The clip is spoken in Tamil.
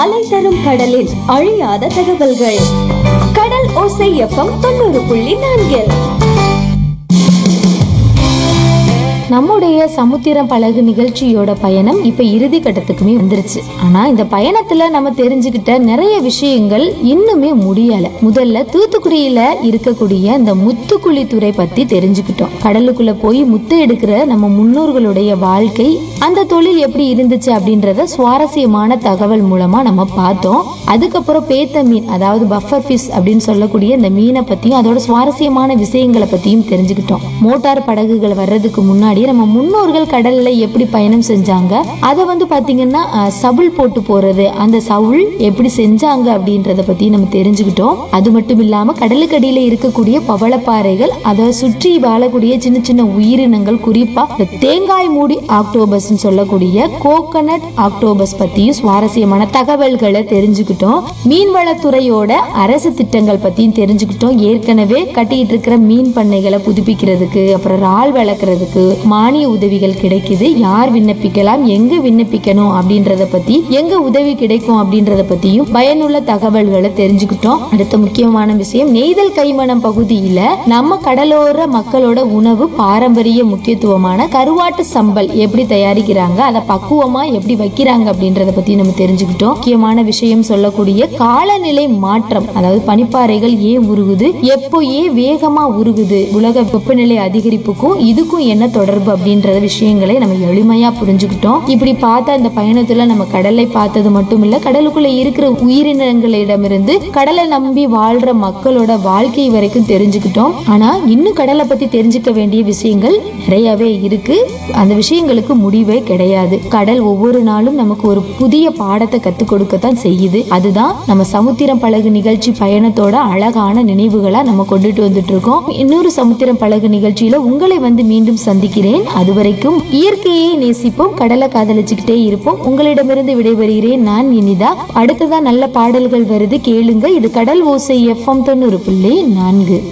அலை தரும் கடலில் அழியாத தகவல்கள் கடல் ஓசை எஃப்எம் தொண்ணூறு புள்ளி நான்கில் நம்முடைய சமுத்திரம் பழகு நிகழ்ச்சியோட பயணம் இப்ப இறுதி கட்டத்துக்குமே வந்துருச்சு ஆனா இந்த பயணத்துல நம்ம தெரிஞ்சுக்கிட்ட நிறைய விஷயங்கள் இன்னுமே முடியல முதல்ல தூத்துக்குடியில இருக்கக்கூடிய இந்த முத்துக்குழி துறை பத்தி தெரிஞ்சுக்கிட்டோம் கடலுக்குள்ள போய் முத்து எடுக்கிற நம்ம முன்னோர்களுடைய வாழ்க்கை அந்த தொழில் எப்படி இருந்துச்சு அப்படின்றத சுவாரஸ்யமான தகவல் மூலமா நம்ம பார்த்தோம் அதுக்கப்புறம் பேத்த மீன் அதாவது பஃபர் ஃபிஷ் அப்படின்னு சொல்லக்கூடிய இந்த மீனை பத்தியும் அதோட சுவாரஸ்யமான விஷயங்களை பத்தியும் தெரிஞ்சுக்கிட்டோம் மோட்டார் படகுகள் வர்றதுக்கு முன்னாடி நம்ம முன்னோர்கள் கடல்ல எப்படி பயணம் செஞ்சாங்க அதை வந்து பாத்தீங்கன்னா அஹ், சவுள் போட்டு போறது அந்த சவுள் எப்படி செஞ்சாங்க அப்படின்றத பத்தி நம்ம தெரிஞ்சுக்கிட்டோம் அது மட்டும் இல்லாம கடலுக்கடியில இருக்கக்கூடிய பவளப்பாறைகள் அதை சுற்றி வாழக்கூடிய சின்ன சின்ன உயிரினங்கள் குறிப்பா இந்த தேங்காய் மூடி ஆக்டோபஸ் சொல்லக்கூடிய கோகனட் ஆக்டோபஸ் பத்தியும் சுவாரஸ்யமான தகவல்களை தெரிஞ்சுக்கிட்டோம் மீன்வளத்துறையோட அரசு திட்டங்கள் பத்தியும் தெரிஞ்சுக்கிட்டோம் ஏற்கனவே கட்டிட்டு இருக்கிற மீன் பண்ணைகளை புதுப்பிக்கிறதுக்கு அப்புறம் இறால் வளர்க்கறதுக்கு மானிய உதவிகள் கிடைக்குது யார் விண்ணப்பிக்கலாம் எங்க விண்ணப்பிக்கணும் அப்படின்றத பத்தி எங்க உதவி கிடைக்கும் அப்படின்றத பத்தியும் பயனுள்ள தகவல்களை தெரிஞ்சுக்கிட்டோம் அடுத்த முக்கியமான விஷயம் நெய்தல் கைமணம் பகுதியில நம்ம கடலோர மக்களோட உணவு பாரம்பரிய முக்கியத்துவமான கருவாட்டு சம்பல் எப்படி தயாரிக்கிறாங்க அதை பக்குவமா எப்படி வைக்கிறாங்க அப்படின்றத பத்தி நம்ம தெரிஞ்சுக்கிட்டோம் முக்கியமான விஷயம் சொல்லக்கூடிய காலநிலை மாற்றம் அதாவது பனிப்பாறைகள் ஏன் உருகுது எப்போ ஏன் வேகமா உருகுது உலக வெப்பநிலை அதிகரிப்புக்கும் இதுக்கும் என்ன தொடர்பு அப்படின்ற விஷயங்களை நம்ம எளிமையா புரிஞ்சுக்கிட்டோம் இப்படி பார்த்த அந்த பயணத்துல நம்ம கடலை பார்த்தது மட்டும் இல்ல கடலுக்குள்ள இருக்கிற உயிரினங்களிடமிருந்து கடலை நம்பி வாழ்ற மக்களோட வாழ்க்கை வரைக்கும் தெரிஞ்சுக்கிட்டோம் ஆனா இன்னும் கடலை பத்தி தெரிஞ்சுக்க வேண்டிய விஷயங்கள் நிறையவே இருக்கு அந்த விஷயங்களுக்கு முடிவே கிடையாது கடல் ஒவ்வொரு நாளும் நமக்கு ஒரு புதிய பாடத்தை கத்துக் கொடுக்கத்தான் செய்யுது அதுதான் நம்ம சமுத்திரம் பழகு நிகழ்ச்சி பயணத்தோட அழகான நினைவுகளா நம்ம கொண்டுட்டு வந்துட்டு இருக்கோம் இன்னொரு சமுத்திரம் பழகு நிகழ்ச்சியில உங்களை வந்து மீண்டும் சந்திக்கிறேன் அதுவரைக்கும் இயற்கையை நேசிப்போம் கடலை காதலிச்சுக்கிட்டே இருப்போம் உங்களிடமிருந்து விடைபெறுகிறேன் நான் இனிதா அடுத்ததா நல்ல பாடல்கள் வருது கேளுங்க இது கடல் ஓசை எஃப்எம் தொண்ணூறு புள்ளி நான்கு